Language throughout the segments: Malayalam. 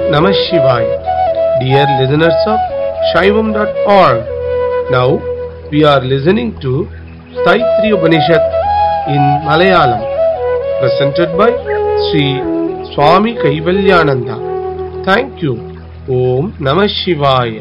Namah Shivaya. Dear listeners of Shaivam.org, now we are listening to Taittiriya Upanishad in Malayalam, presented by Sri Swami Kaivalyananda. Thank you. Om Namah Shivaya.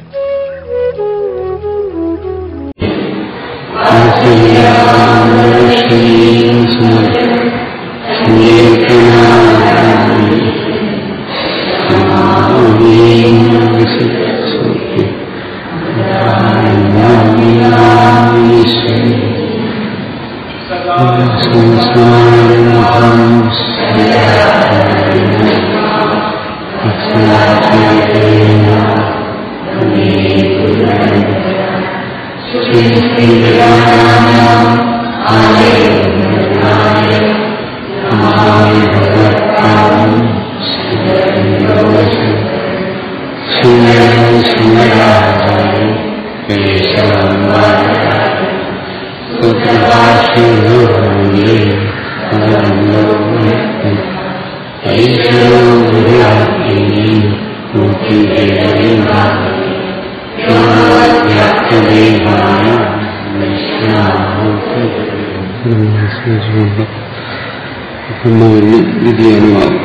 വിധിയനുമാകും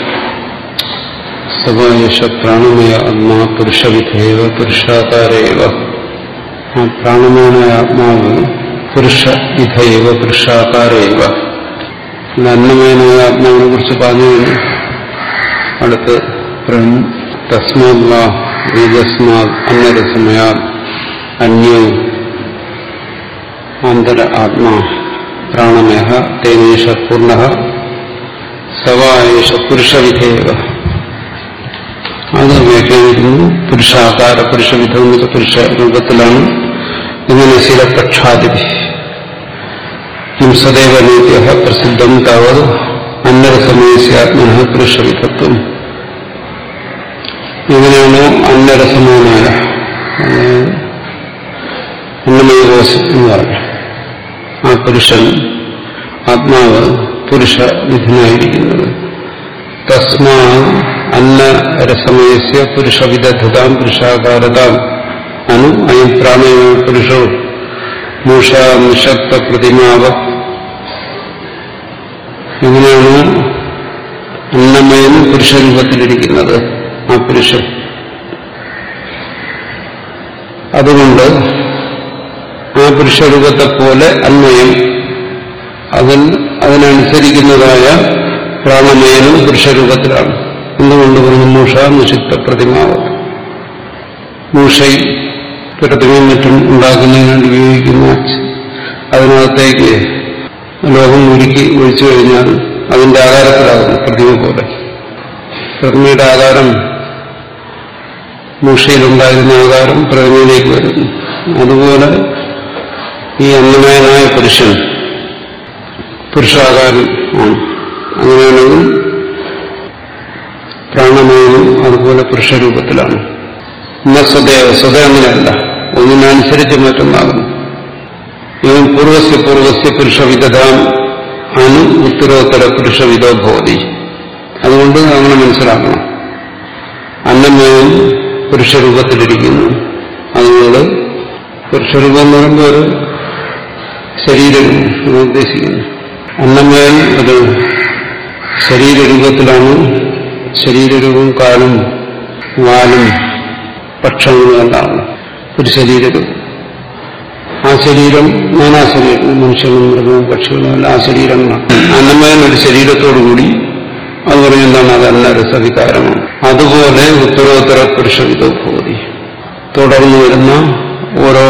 സവായഷ പ്രാണമയ ആത്മാ പുരുഷവിധേവ പുരുഷാകാരേവ ആ പ്രാണമയനായ ആത്മാവ് പുരുഷവിധേവ പുരുഷാകാരേവ അന്നമയനായ ആത്മാവിനെ കുറിച്ച് പറഞ്ഞു കഴിഞ്ഞു അടുത്ത് തസ്മാത് വാ ബീജസ്മാത് അന്നരസമയാ അന്യോ ആന്തര ആത്മാ പ്രാണമയ തേനേഷ പൂർണ്ണ സവായേഷ പുരുഷവിധേവ അത് വ്യാഖ്യാനിക്കുന്നു പുരുഷാകാര പുരുഷവിധം എന്നൊക്കെ പുരുഷ രൂപത്തിലാണ് ഇങ്ങനെ ശിലപക്ഷാതിഥി കിം സദൈവ നീത്യ പ്രസിദ്ധം താവത് അന്നരസമയസ്യാത്മന പുരുഷവിധത്വം എങ്ങനെയാണോ അന്നരസമയമായ അന്നമയകോശം എന്ന് പറഞ്ഞു ആ പുരുഷൻ ആത്മാവ് പുരുഷ വിധനായിരിക്കുന്നത് തസ്മാ അന്നരസമയസ്യ പുരുഷവിദഗ്ധതാം പുരുഷാകാരതാം അനു അയം പ്രാണയോ പുരുഷോ മൂഷ നിഷത്വ പ്രതിമാവ എങ്ങനെയാണ് അന്നമയൻ പുരുഷരൂപത്തിലിരിക്കുന്നത് ആ പുരുഷൻ അതുകൊണ്ട് ആ പുരുഷരൂപത്തെ പോലെ അന്വയം അതിൽ അതിനനുസരിക്കുന്നതായ പ്രാണമയനും പുരുഷരൂപത്തിലാണ് എന്തുകൊണ്ട് പറഞ്ഞു മൂഷ നിഷിത്ത പ്രതിമാവ് മൂഷയും പ്രതിമയും മറ്റും ഉണ്ടാക്കുന്നതിന് വേണ്ടി ഉപയോഗിക്കുന്ന അതിനകത്തേക്ക് ലോകം ഉരുക്കി ഒഴിച്ചു കഴിഞ്ഞാൽ അതിന്റെ ആകാരത്തിലാകുന്നു പ്രതിമ പോലെ പ്രതിമയുടെ ആകാരം മൂഷയിലുണ്ടായിരുന്ന ആകാരം പ്രതിമയിലേക്ക് വരുന്നു അതുപോലെ ഈ അന്നമയനായ പുരുഷൻ പുരുഷാകാരം ആണ് അങ്ങനെയാണെങ്കിൽ പ്രാണമയനും അതുപോലെ പുരുഷരൂപത്തിലാണ് എന്ന സ്വദേവ സ്വത അങ്ങനെയല്ല ഒന്നിനനുസരിച്ച് മറ്റൊന്നാകുന്നു ഇവൻ പൂർവസ്യ പൂർവസ്യ പുരുഷവിധതാം അനു ഉത്തരോത്തര പുരുഷവിധോ ഭവതി അതുകൊണ്ട് അങ്ങനെ മനസ്സിലാക്കണം അന്നമയം പുരുഷരൂപത്തിലിരിക്കുന്നു അതുകൊണ്ട് പുരുഷരൂപം എന്ന് പറയുമ്പോൾ ഒരു ശരീരം ഉദ്ദേശിക്കുന്നു അന്നമയൻ ഒരു ശരീരരൂപത്തിലാണ് ശരീരരൂപം കാലും വാലും പക്ഷങ്ങളും എല്ലാം ഒരു ശരീരരൂപം ആ ശരീരം നാനാ ശരീരം മനുഷ്യനും മൃഗവും പക്ഷികളും എല്ലാം ആ ശരീരങ്ങളാണ് അന്നമയൻ ഒരു ശരീരത്തോടുകൂടി അത് പറയുന്നതാണ് അത് അന്ന രസവികാരമാണ് അതുപോലെ ഉത്തരോത്തര പുരുഷവിധോ ഭൂതി തുടർന്നു വരുന്ന ഓരോ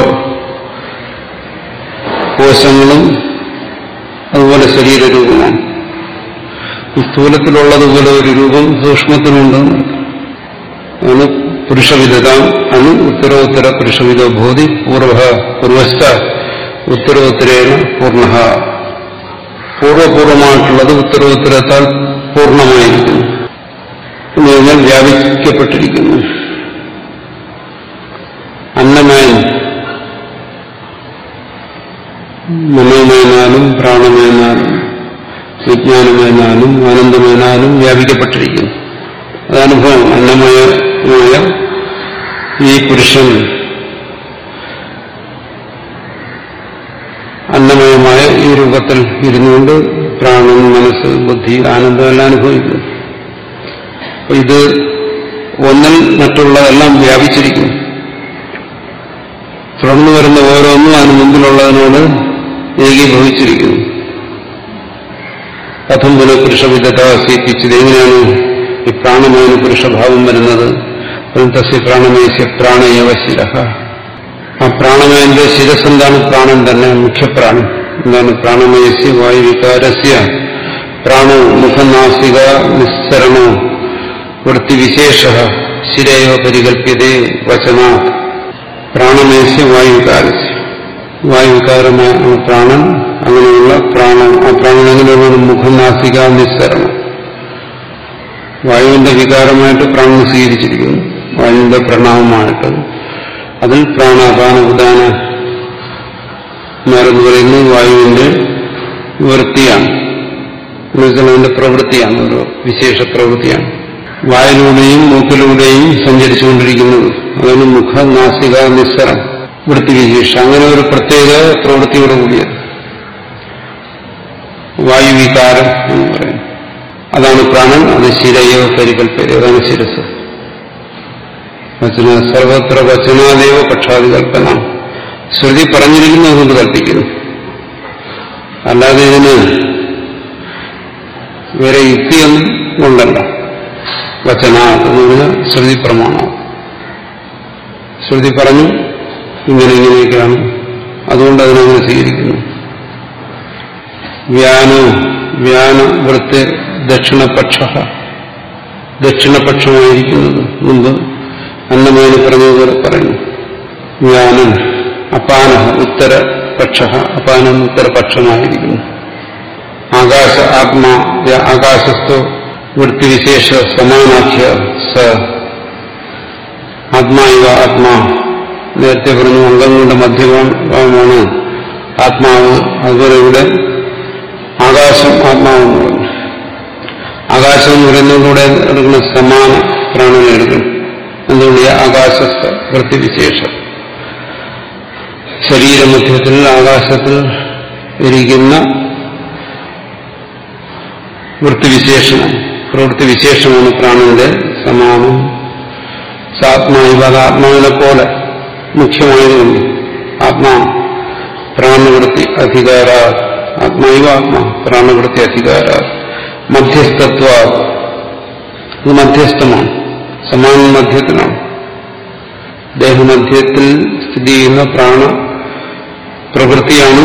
കോശങ്ങളും അതുപോലെ ശരീരരൂപമാണ് സ്ഥൂലത്തിലുള്ളതുപോലെ ഒരു രൂപം സൂക്ഷ്മത്തിലുണ്ട് ആണ് പുരുഷവിധതാം അണു ഉത്തരോത്തര പുരുഷവിധോ ഭൂതി പൂർവ പൂർവസ്ഥ ഉത്തരോത്തരേണ പൂർണ്ണ പൂർവപൂർവമായിട്ടുള്ളത് ഉത്തരോത്തരത്താൽ പൂർണ്ണമായിരിക്കുന്നു എന്ന് പറഞ്ഞാൽ വ്യാപിക്കപ്പെട്ടിരിക്കുന്നു അന്നമയൻ മനോമയനാലും പ്രാണമയനാലും വിജ്ഞാനമയനാലും ആനന്ദമയനാലും വ്യാപിക്കപ്പെട്ടിരിക്കുന്നു അത് അനുഭവം അന്നമയ ഈ പുരുഷൻ അന്നമയമായ ഈ രൂപത്തിൽ ഇരുന്നുകൊണ്ട് പ്രാണൻ മനസ്സ് ബുദ്ധി ആനന്ദം എല്ലാം അനുഭവിക്കുന്നു അപ്പൊ ഇത് ഒന്നിൽ മറ്റുള്ളതെല്ലാം വ്യാപിച്ചിരിക്കുന്നു തുടർന്നു വരുന്ന ഓരോന്നും അതിന് മുമ്പിലുള്ളതിനോട് ഏകീഭവിച്ചിരിക്കുന്നു കഥം പുനഃപുരുഷവിധത സ്വീകരിച്ചത് എങ്ങനെയാണ് ഈ പ്രാണമയന് പുരുഷഭാവം വരുന്നത് തസ്യ പ്രാണമയസ്യ പ്രാണയവ ശിരഹ ആ പ്രാണമയന്റെ ശിരസ് എന്താണ് പ്രാണൻ തന്നെ മുഖ്യപ്രാണൻ എന്താണ് പ്രാണമയസ്യ വായുവികാരസ്യ പ്രാണോ മുഖനാസിക നിസ്സരണോ വൃത്തിവിശേഷ ശിരയോ പരികല്പ്യതേ വചനാ പ്രാണമയസ്യ വായുവികാരസ്യ വായുവികാരമായ പ്രാണൻ അങ്ങനെയുള്ള പ്രാണൻ ആ പ്രാണൻ എങ്ങനെയുള്ള മുഖനാസിക നിസ്സരണം വായുവിന്റെ വികാരമായിട്ട് പ്രാണൻ സ്വീകരിച്ചിരിക്കുന്നു വായുവിന്റെ പ്രണാമമായിട്ട് അതിൽ പ്രാണാപാന ഉദാന എന്ന് പറയുന്നത് വായുവിന്റെ വൃത്തിയാണ് എന്നുവെച്ചാൽ അതിന്റെ പ്രവൃത്തിയാണ് ഒരു വിശേഷ പ്രവൃത്തിയാണ് വായിലൂടെയും മൂക്കിലൂടെയും സഞ്ചരിച്ചുകൊണ്ടിരിക്കുന്നത് അതാണ് മുഖ നാസിക നിസ്സരം വൃത്തിവിശേഷ അങ്ങനെ ഒരു പ്രത്യേക പ്രവൃത്തിയോട് കൂടിയത് വായുവികാരം എന്ന് പറയുന്നത് അതാണ് പ്രാണൻ അത് ശിരയോ പരികല്പത അതാണ് ശിരസ് വചന സർവത്ര വചനാദേവ പക്ഷാതി കൽപ്പന ശ്രുതി പറഞ്ഞിരിക്കുന്നത് കൊണ്ട് കൽപ്പിക്കുന്നു അല്ലാതെ ഇതിന് വേറെ യുക്തിയൊന്നും കൊണ്ടല്ല വചന എന്നതിന് ശ്രുതി പ്രമാണം ശ്രുതി പറഞ്ഞു ഇങ്ങനെ ഇങ്ങനെയൊക്കെയാണ് അതുകൊണ്ട് അതിനങ്ങനെ സ്വീകരിക്കുന്നു വ്യാനോ വ്യാനവൃത്തി ദക്ഷിണപക്ഷ ദക്ഷിണപക്ഷമായിരിക്കുന്നത് മുമ്പ് അന്നമേന് പറഞ്ഞതുപോലെ പറയുന്നു വ്യാനൻ അപാന ഉത്തരപക്ഷ അപാനൻ ഉത്തരപക്ഷമായിരിക്കുന്നു ആകാശ ആത്മാ ആകാശസ്ഥോ വൃത്തിവിശേഷ സമാനാഖ്യ സ ആത്മാ ഇവ ആത്മാ നേരത്തെ പറഞ്ഞു അംഗങ്ങളുടെ മധ്യഭാവമാണ് ആത്മാവ് അതുപോലെ ഇവിടെ ആകാശം ആത്മാവെന്ന് പറഞ്ഞു ആകാശം എന്ന് പറയുന്നതിലൂടെ എടുക്കുന്ന സമാന പ്രാണനെ എടുക്കണം എന്തുകൊണ്ട് ഈ ആകാശസ്ഥ വൃത്തിവിശേഷം ശരീരമധ്യത്തിൽ ആകാശത്തിൽ ഇരിക്കുന്ന വൃത്തിവിശേഷണം പ്രവൃത്തിവിശേഷമാണ് പ്രാണന്റെ സമാനം സാത്മാവ് അത് ആത്മാവിനെ പോലെ മുഖ്യമായതുകൊണ്ട് ആത്മാ പ്രാണവൃത്തി അധികാര ആത്മാവ് ആത്മാ പ്രാണവൃത്തി അധികാര മധ്യസ്ഥത്വ ഇത് മധ്യസ്ഥമാണ് സമാന മധ്യത്തിലാണ് ദേഹമധ്യത്തിൽ സ്ഥിതി ചെയ്യുന്ന പ്രാണ പ്രവൃത്തിയാണ്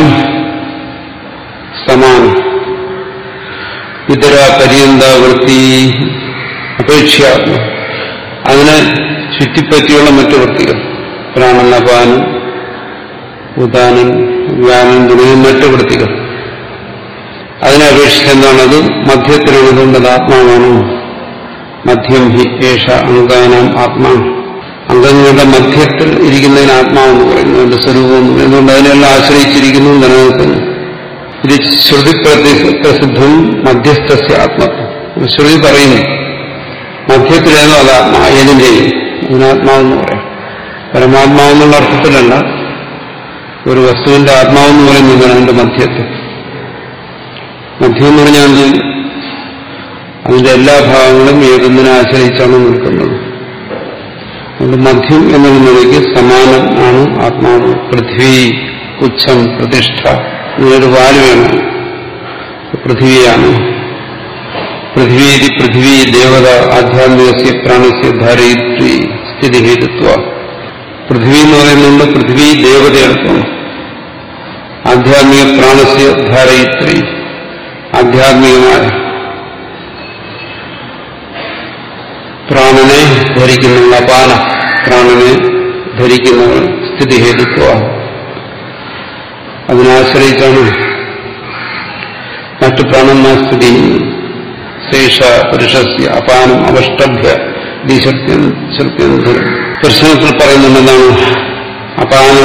സമാനം ഇതര പര്യന്താവൃത്തി അപേക്ഷയാത്മ അതിനെ ചുറ്റിപ്പറ്റിയുള്ള മറ്റു വൃത്തികൾ പ്രാണൻ അപാനൻ ഉദാനൻ വ്യാനൻ തുടങ്ങിയ മറ്റു വൃത്തികൾ അതിനെ അപേക്ഷിച്ച് എന്താണത് മധ്യത്തിലുള്ളതുകൊണ്ട് അത് ആത്മാവാണ് മധ്യം ഹി ഏഷ അംഗാനാം ആത്മാ അംഗങ്ങളുടെ മധ്യത്തിൽ ഇരിക്കുന്നതിന് ആത്മാവെന്ന് പറയുന്നു അതിന്റെ സ്വരൂപം എന്തുകൊണ്ട് അതിനെല്ലാം ആശ്രയിച്ചിരിക്കുന്നു നിലനിൽക്കുന്നു ഇത് ശ്രുതി പ്രസിദ്ധം മധ്യസ്ഥസ്യ ആത്മത്വം ശ്രുതി പറയുന്നു മധ്യത്തിലേതോ അത് ആത്മാ ഏതിന്റെയും അതിനാത്മാവെന്ന് പറയാം പരമാത്മാവെന്നുള്ള അർത്ഥത്തിലല്ല ഒരു വസ്തുവിന്റെ ആത്മാവെന്ന് പറയുന്നത് അതിന്റെ മധ്യത്തിൽ മധ്യം എന്ന് പറഞ്ഞാൽ അത് അതിന്റെ എല്ലാ ഭാഗങ്ങളും ഏതൊന്നിനെ ആശ്രയിച്ചാണ് നിൽക്കുന്നത് അതുകൊണ്ട് മധ്യം എന്നുള്ള നിലയ്ക്ക് സമാനം ആണ് ആത്മാവ് പൃഥ്വി ഉച്ഛം പ്രതിഷ്ഠ ഇങ്ങനൊരു വാല് വേണം പൃഥ്വിയാണ് പൃഥ്വീതി പൃഥ്വി ദേവത ആധ്യാത്മികസ്യ പ്രാണസ്യ ധാരയിത്രി സ്ഥിതിഹേതുത്വ പൃഥ്വി എന്ന് പറയുന്നുണ്ട് പൃഥ്വി ദേവതയെടുക്കും ആധ്യാത്മിക പ്രാണസ്യ ധാരയിത്രി ആധ്യാത്മികമായ പ്രാണനെ ധരിക്കുന്ന അപാന പ്രാണനെ ധരിക്കുന്നവർ സ്ഥിതിഹേതുത്വ അതിനാശ്രയിച്ചാണ് മറ്റു പ്രാണന്മാർ സ്ഥിതി ചെയ്യുന്നത് ശേഷ പുരുഷസ്യ അപാനം അവഷ്ടഭ്യ ദീശക്തി പ്രശ്നത്തിൽ പറയുന്നുണ്ട് എന്താണ് അപാനം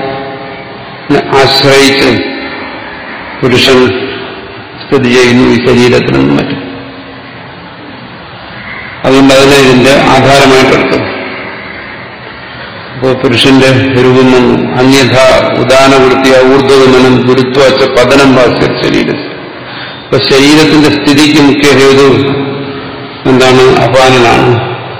ആശ്രയിച്ച് പുരുഷൻ സ്ഥിതി ചെയ്യുന്നു ഈ ശരീരത്തിൽ നിന്നും മറ്റും അതുകൊണ്ട് അതിനെ ഇതിന്റെ ആധാരമായിട്ടെടുക്കും അപ്പോൾ പുരുഷന്റെ രൂപം വന്നു അന്യഥ ഉദാനവൃത്തിയ ഊർധ്വഗമനം ഗുരുത്വച്ച പതനം വാസ്യ ശരീരത്തിൽ അപ്പൊ ശരീരത്തിന്റെ സ്ഥിതിക്ക് മുഖ്യ ഹേതു എന്താണ് അപാനനാണ്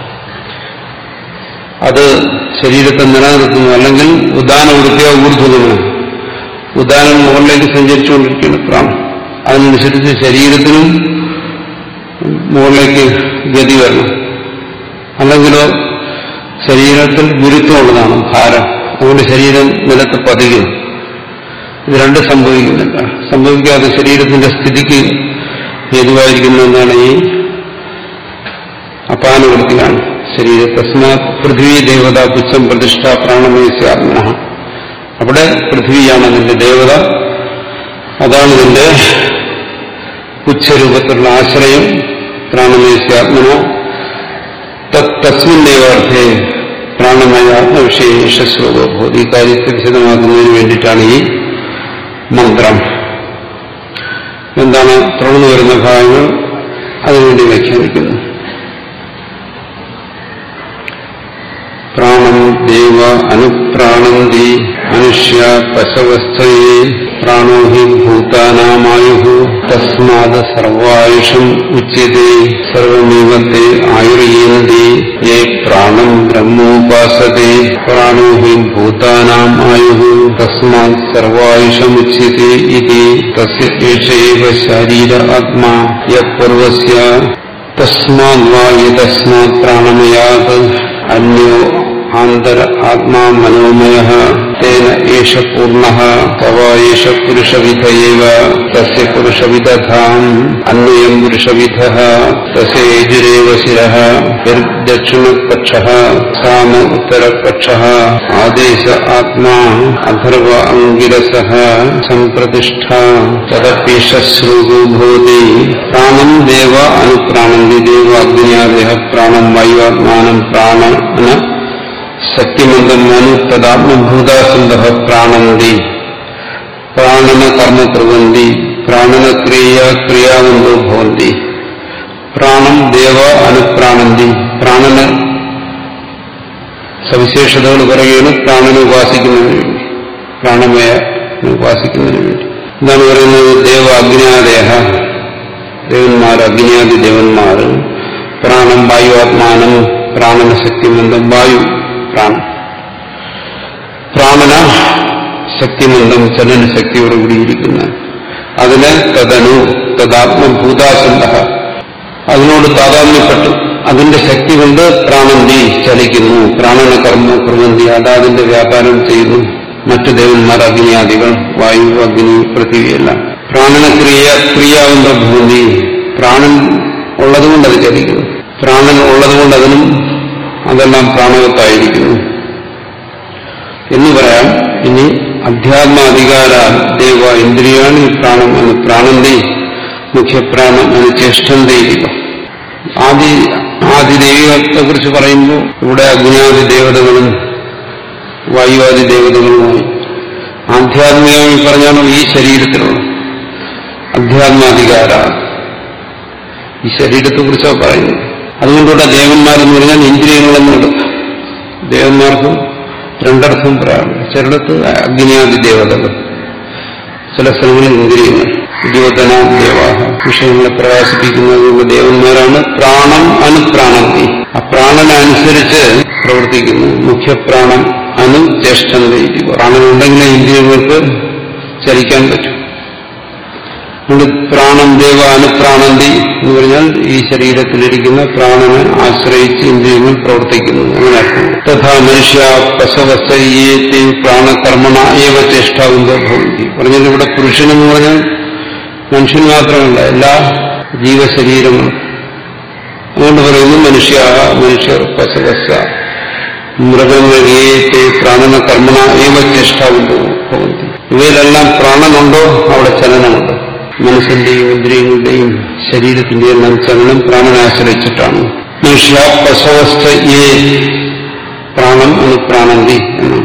അത് ശരീരത്തെ നിലനിർത്തുന്നു അല്ലെങ്കിൽ ഉദാനവൃത്തിയ ഊർധ്വഗമനം ഉദാനം മുകളിലേക്ക് സഞ്ചരിച്ചുകൊണ്ടിരിക്കുകയാണ് പ്രാണം അതിനനുസരിച്ച് ശരീരത്തിനും മുകളിലേക്ക് ഗതി വരണം അല്ലെങ്കിലോ ശരീരത്തിൽ ഗുരുത്വമുള്ളതാണ് ഭാരം അതുകൊണ്ട് ശരീരം നിലത്ത് പതിക്കുന്നു ഇത് രണ്ടും സംഭവിക്കുന്നില്ല സംഭവിക്കാതെ ശരീരത്തിന്റെ സ്ഥിതിക്ക് ഹേതുവായിരിക്കുന്ന എന്താണ് ഈ അപാനുവൃത്തിയാണ് ശരീര തസ്മാത് പൃഥ്വി ദേവത പുച്ഛം പ്രതിഷ്ഠ പ്രാണമയസ്യാത്മന അവിടെ പൃഥ്വിയാണ് അതിന്റെ ദേവത അതാണ് ഇതിന്റെ പുച്ഛരൂപത്തിലുള്ള ആശ്രയം പ്രാണമയസ്യാത്മന തസ്മിൻ ദൈവാർത്ഥേ പ്രാണമയ ആത്മവിഷയ ശ്ലോകോഭൂതി ഈ കാര്യത്തെ വിശദമാക്കുന്നതിന് വേണ്ടിയിട്ടാണ് ഈ മന്ത്രം എന്താണ് തുടർന്നു വരുന്ന ഭാഗങ്ങൾ അതിനുവേണ്ടി വ്യാഖ്യാനിക്കുന്നു പ്രാണം ദേവ അനുപ്രാണന്തി മനുഷ്യ പശവസ്ഥയെ പ്രാണോ ഹി ഭൂതാനാമായു തസ്മാത് സർവായുഷം ഉച്യത്തെ സർവമേവത്തെ ആയുർയേന്തി യേ പ്രാണം ബ്രഹ്മോപാസത്തെ പ്രാണോ ഹി ഭൂതാനാം ആയു തസ്മാത് സർവായുഷമുച്യത്തെ ഇതി തസ്യ ഏഷ ഏവ ശരീര ആത്മാ യപൂർവസ്യ തസ്മാത് വാ യതസ്മാത് പ്രാണമയാത് അന്യോ ആന്തര ആത്മാ മനോമയ തേന ഏഷ പൂർണ്ണ തവ ഏഷ പുരുഷവിധ ഏവ തസ്യ പുരുഷവിദധാം അന്വയം പുരുഷവിധ തസ്യ യജുരേവ ശിര ദക്ഷിണപക്ഷ സാമ ഉത്തരപക്ഷ ആദേശ ആത്മാ അഥർവ അങ്കിരസ സംപ്രതിഷ്ഠ തദപീഷശ്രുഗോ ഭൂതി പ്രാണം ദേവ അനുപ്രാണന്തി ദേവാഗ്നിയാദേഹ പ്രാണം വായുവാത്മാനം പ്രാണന ശക്തിമന്തം മനു തദാത്മഭൂതാസന്ത പ്രാണന്തി പ്രാണന കർമ്മ പ്രവന്തി പ്രാണന ക്രിയ ക്രിയാവന്തോ ഭവന്തി പ്രാണം ദേവ അനുപ്രാണന്തി പ്രാണന സവിശേഷതകൾ പറയുകയാണ് പ്രാണനെ ഉപാസിക്കുന്നതിന് വേണ്ടി പ്രാണമയ ഉപാസിക്കുന്നതിന് വേണ്ടി എന്താണ് പറയുന്നത് ദേവ അഗ്നിയാദേഹ ദേവന്മാർ അഗ്നിയാദി ദേവന്മാർ പ്രാണം വായുവാത്മാനം പ്രാണന ശക്തിമന്തം വായു പ്രാണൻ പ്രാണന ശക്തിമന്തം ചലന ശക്തിയോടുകൂടിയിരിക്കുന്ന അതിന് തദനു തദാത്മഭൂതാസന്ത അതിനോട് താതാത്മ്യപ്പെട്ടു അതിന്റെ ശക്തി കൊണ്ട് പ്രാണന്തി ചലിക്കുന്നു പ്രാണന കർമ്മ കുറുവന്തി അതാതിന്റെ വ്യാപാരം ചെയ്യുന്നു മറ്റു ദേവന്മാർ അഗ്നിയാദികൾ വായു അഗ്നി പൃഥ്വിയെല്ലാം പ്രാണന ക്രിയ ക്രിയാവുന്ന ഭൂമി പ്രാണൻ ഉള്ളതുകൊണ്ട് അത് ചലിക്കുന്നു പ്രാണൻ ഉള്ളതുകൊണ്ട് അതിനും അതെല്ലാം പ്രാണവത്തായിരിക്കുന്നു എന്ന് പറയാം ഇനി അധ്യാത്മാധികാര ദേവ ഇന്ദ്രിയാണ് പ്രാണം എന്ന് പ്രാണന്തി മുഖ്യപ്രാണം എന്ന് ചേഷ്ടന്തയിക്കുക ആദി ആദിദൈവത്തെ കുറിച്ച് പറയുമ്പോൾ ഇവിടെ അഗ്നിയാദി ദേവതകളും വായുവാദി ദേവതകളുമായി ആധ്യാത്മികമായി പറഞ്ഞാണോ ഈ ശരീരത്തിലുള്ള അധ്യാത്മാധികാര ഈ ശരീരത്തെ കുറിച്ചാണ് പറയുന്നത് അതുകൊണ്ടുകൂടെ ദേവന്മാരെന്ന് പറഞ്ഞാൽ ഇന്ദ്രിയങ്ങളെന്ന് എടുക്കും ദേവന്മാർക്കും രണ്ടർത്ഥം പറയാറുണ്ട് ചിലടത്ത് അഗ്നിയാദി ദേവതകൾ ചില സ്ഥലങ്ങളിൽ ഇന്ദ്രിയങ്ങൾ ദ്യോതന ദേവാഹ വിഷയങ്ങളെ പ്രകാശിപ്പിക്കുന്നതിനുള്ള ദേവന്മാരാണ് പ്രാണം അനുപ്രാണന്തി ആ പ്രാണനനുസരിച്ച് പ്രവർത്തിക്കുന്നു മുഖ്യപ്രാണം അനുചേഷ്ടന്തി പ്രാണനുണ്ടെങ്കിലേ ഇന്ദ്രിയങ്ങൾക്ക് ചലിക്കാൻ പറ്റും അതുകൊണ്ട് പ്രാണം ദേവ അനുപ്രാണന്തി എന്ന് പറഞ്ഞാൽ ഈ ശരീരത്തിലിരിക്കുന്ന പ്രാണനെ ആശ്രയിച്ച് ഇന്ദ്രിയങ്ങൾ പ്രവർത്തിക്കുന്നു അങ്ങനെ അർത്ഥം തഥാ മനുഷ്യ പശവസ്തീയത്തെ പ്രാണകർമ്മണ ഏവ ചേഷ്ടാവുന്ന ഭവന്തി പറഞ്ഞാൽ ഇവിടെ പുരുഷനെന്ന് പറഞ്ഞാൽ മനുഷ്യൻ മാത്രമല്ല എല്ലാ ജീവശരീരങ്ങളും അതുകൊണ്ട് പറയുന്നു മനുഷ്യ മനുഷ്യർ പശവസ്ത മൃഗങ്ങളേത്തെ പ്രാണന കർമ്മണ ഏവ ചേഷ്ടാവുന്ന ഭവന്തി ഇവയിലെല്ലാം പ്രാണനുണ്ടോ അവിടെ ചലനമുണ്ട് മനസ്സിന്റെയും ഇന്ദ്രിയങ്ങളുടെയും ശരീരത്തിന്റെയും എല്ലാം ചലനം പ്രാണനാശ്രയിച്ചിട്ടാണ് മനുഷ്യ പശവസ്ഥ ഏ പ്രാണം അനുപ്രാണന്തി എന്നാണ്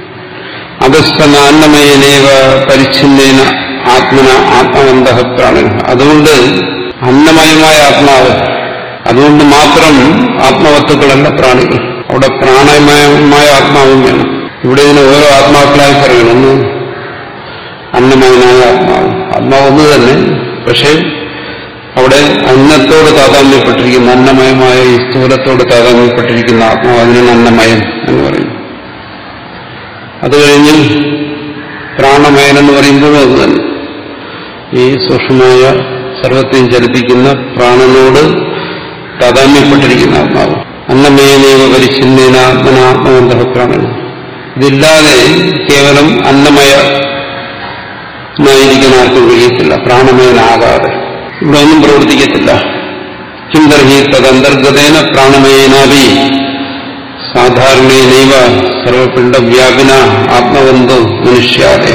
അധസ്ഥനാന്നമയനേവ പരിച്ഛിന്നേന ആത്മന ആത്മവന്ത പ്രാണൻ അതുകൊണ്ട് അന്നമയമായ ആത്മാവ് അതുകൊണ്ട് മാത്രം ആത്മവത്തുക്കളല്ല പ്രാണികൾ അവിടെ പ്രാണമയമായ ആത്മാവും വേണം ഇവിടെ ഇതിന് ഓരോ ആത്മാക്കളായി പറയണം ഒന്ന് അന്നമയനായ ആത്മാവ് ആത്മാവ് ഒന്ന് തന്നെ പക്ഷേ അവിടെ അന്നത്തോട് താതാമ്യപ്പെട്ടിരിക്കുന്ന അന്നമയമായ ഈ സ്ഥൂലത്തോട് താതാമ്യപ്പെട്ടിരിക്കുന്ന ആത്മാവ് അതിനാണ് അന്നമയം എന്ന് പറയുന്നു അത് കഴിഞ്ഞ് പ്രാണമയൻ എന്ന് പറയുമ്പോഴും അത് തന്നെ ഈ സൂക്ഷ്മമായ സർവത്തെയും ചലിപ്പിക്കുന്ന പ്രാണനോട് താതാമ്യപ്പെട്ടിരിക്കുന്ന ആത്മാവ് അന്നമയനേവ പരിച്ഛിന്നേന ആത്മനാത്മബന്ധ പ്രാണൻ ഇതില്ലാതെ കേവലം അന്നമയ ായിരിക്കാൻ ആർക്കും കഴിയത്തില്ല പ്രാണമയനാകാതെ ഇവിടെ ഒന്നും പ്രവർത്തിക്കത്തില്ല കിന്തർഹി തദന്തർഗതേന പ്രാണമയനാവി സാധാരണേനൈവ സർവപിണ്ഡവ്യാപിന ആത്മബന്ധോ മനുഷ്യാദേഹ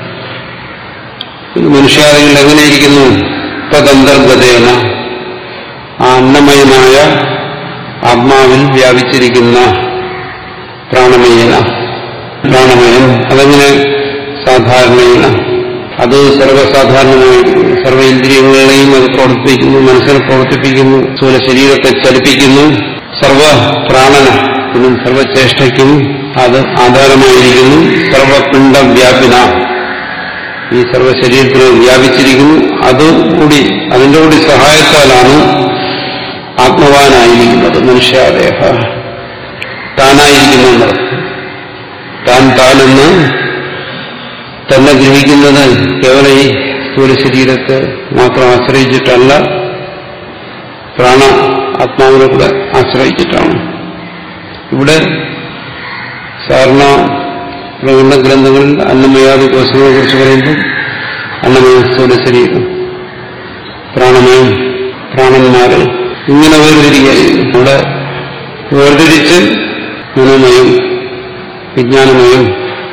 മനുഷ്യാദികൾ എങ്ങനെയിരിക്കുന്നു തദന്തർഗതേന ആ അന്നമയനായ ആത്മാവിൽ വ്യാപിച്ചിരിക്കുന്ന പ്രാണമയന പ്രാണമയൻ അതെങ്ങനെ സാധാരണയില അത് സർവ്വസാധാരണമായി സർവ്വ ഇന്ദ്രിയങ്ങളെയും അത് പ്രവർത്തിപ്പിക്കുന്നു മനസ്സിനെ പ്രവർത്തിപ്പിക്കുന്നു സ്ഥൂല ശരീരത്തെ ചലിപ്പിക്കുന്നു സർവ പ്രാണന എന്നും സർവചേഷ്ടയ്ക്കും അത് ആധാരമായിരിക്കുന്നു സർവപിണ്ഡ വ്യാപിന ഈ സർവ്വശരീരത്തിൽ വ്യാപിച്ചിരിക്കുന്നു അതുകൂടി അതിന്റെ കൂടി സഹായത്താലാണ് ആത്മവാനായിരിക്കുന്നത് മനുഷ്യാദേഹ താനായിരിക്കുന്നു എന്നർത്ഥം താൻ താനെന്ന് തന്നെ ഗ്രഹിക്കുന്നത് കേവലം ഈ സ്ഥൂല ശരീരത്തെ മാത്രം ആശ്രയിച്ചിട്ടല്ല പ്രാണ ആത്മാവിനെ കൂടെ ആശ്രയിച്ചിട്ടാണ് ഇവിടെ സാധാരണ പ്രകടന ഗ്രന്ഥങ്ങളിൽ അന്നമയാദി കോശങ്ങളെ കുറിച്ച് പറയുമ്പോൾ അന്നമയ സ്ഥൂല ശരീരം പ്രാണമയം പ്രാണന്മാര് ഇങ്ങനെ വേർതിരിക്കുകയായിരുന്നു ഇവിടെ വേർതിരിച്ച് മനോമയം വിജ്ഞാനമയം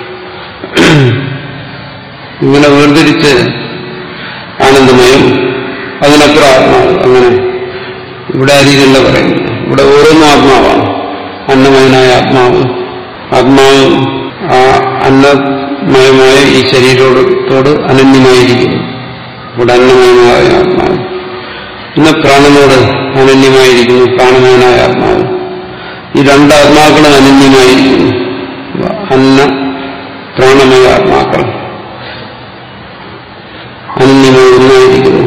ഇങ്ങനെ വേർതിരിച്ച് ആനന്ദമയം അതിനപ്പുറം ആത്മാവ് അങ്ങനെ ഇവിടെ ആ രീതിയല്ല പറയുന്നത് ഇവിടെ ഓരോന്നും ആത്മാവാണ് അന്നമയനായ ആത്മാവ് ആത്മാവ് ആ അന്നമയമായ ഈ ശരീരത്തോട് അനന്യമായിരിക്കുന്നു ഇവിടെ അന്നമയമായ ആത്മാവ് ഇന്ന് പ്രാണനോട് അനന്യമായിരിക്കുന്നു പ്രാണമയനായ ആത്മാവ് ഈ രണ്ട് ആത്മാക്കളും അനന്യമായിരിക്കുന്നു അന്ന പ്രാണമയ ആത്മാക്കൾ അനന്യമായി ഒന്നായിരിക്കുന്നു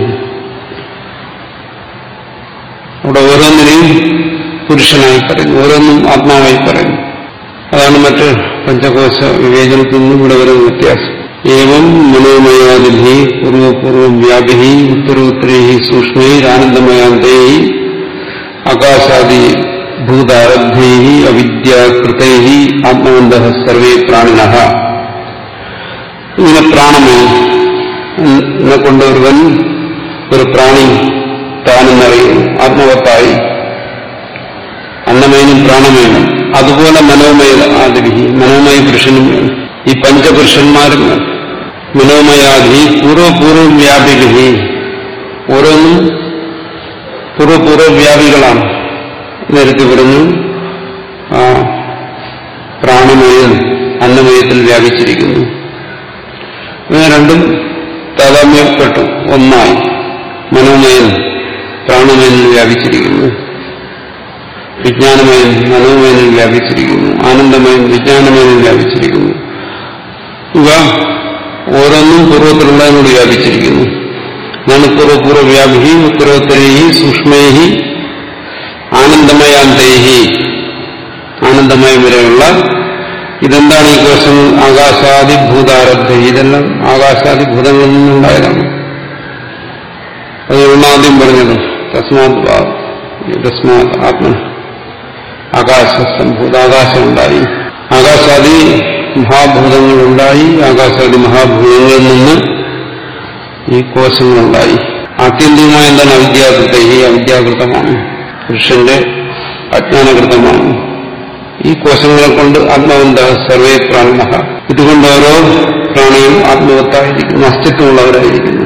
അവിടെ ഓരോന്നിനെയും പുരുഷനായി പറയുന്നു ഓരോന്നും ആത്മാവായി പറയുന്നു അതാണ് മറ്റ് പഞ്ചകോശ വിവേചനത്തിൽ നിന്നും ഇവിടെ വരുന്ന വ്യത്യാസം ഏവം മനോമയാദിഭി പൂർവപൂർവം വ്യാപി ഉത്തരോത്തരൈ സൂക്ഷ്മൈരാനന്ദമയാന്തൈ ആകാശാദി ഭൂതാരബ്ധൈ അവിദ്യാകൃതൈ ആത്മവന്ത സർവേ പ്രാണിന ഇങ്ങനെ പ്രാണമേ എന്നെ കൊണ്ട് ഒരുവൻ ഒരു പ്രാണി താനെന്നറിയുന്നു ആത്മവത്തായി അന്നമയനും പ്രാണമയനും അതുപോലെ മനോമയ ആദിവി മനോമയ പുരുഷനും വേണം ഈ പഞ്ചപുരുഷന്മാരും വേണം മനോമയാദി പൂർവപൂർവം വ്യാപികി ഓരോന്നും പൂർവപൂർവ വ്യാപികളാണ് നേരത്തെ പറഞ്ഞു ആ പ്രാണമയൻ അന്നമയത്തിൽ വ്യാപിച്ചിരിക്കുന്നു ഇവ രണ്ടും താതാമ്യപ്പെട്ടു ഒന്നായി മനോമയൻ പ്രാണമയനിൽ വ്യാപിച്ചിരിക്കുന്നു വിജ്ഞാനമയൻ മനോമയനിൽ വ്യാപിച്ചിരിക്കുന്നു ആനന്ദമയൻ വിജ്ഞാനമയനിൽ വ്യാപിച്ചിരിക്കുന്നു ഇവ ഓരോന്നും പൂർവ്വത്തിലുള്ളതിനോട് വ്യാപിച്ചിരിക്കുന്നു അതാണ് പൂർവ്വപൂർവ്വ വ്യാപി ഉത്തരോത്തരേഹി സൂക്ഷ്മേഹി ആനന്ദമയാന്തേഹി ആനന്ദമയം വരെയുള്ള ഇതെന്താണ് ഈ കോശം ആകാശാദി ഭൂതാരബ്ധ ഇതെല്ലാം ആകാശാദി ഭൂതങ്ങളിൽ നിന്നുണ്ടായതാണ് അത് ആദ്യം പറഞ്ഞത് തസ്മാത് തസ്മാത് ആത്മ ആകാശസംഭൂത ആകാശമുണ്ടായി ആകാശാദി മഹാഭൂതങ്ങളുണ്ടായി ആകാശാദി മഹാഭൂതങ്ങളിൽ നിന്ന് ഈ കോശങ്ങളുണ്ടായി ആത്യന്തികമായ എന്താണ് അവിദ്യാകൃത ഈ അവിദ്യാകൃതമാണ് പുരുഷന്റെ അജ്ഞാനകൃതമാണ് ഈ കോശങ്ങളെ കൊണ്ട് ആത്മാവന്ത സർവേ പ്രാണ ഇതുകൊണ്ട് ഓരോ പ്രാണിയും ആത്മവത്തായിരിക്കുന്നു അസ്തിത്വമുള്ളവരായിരിക്കുന്നു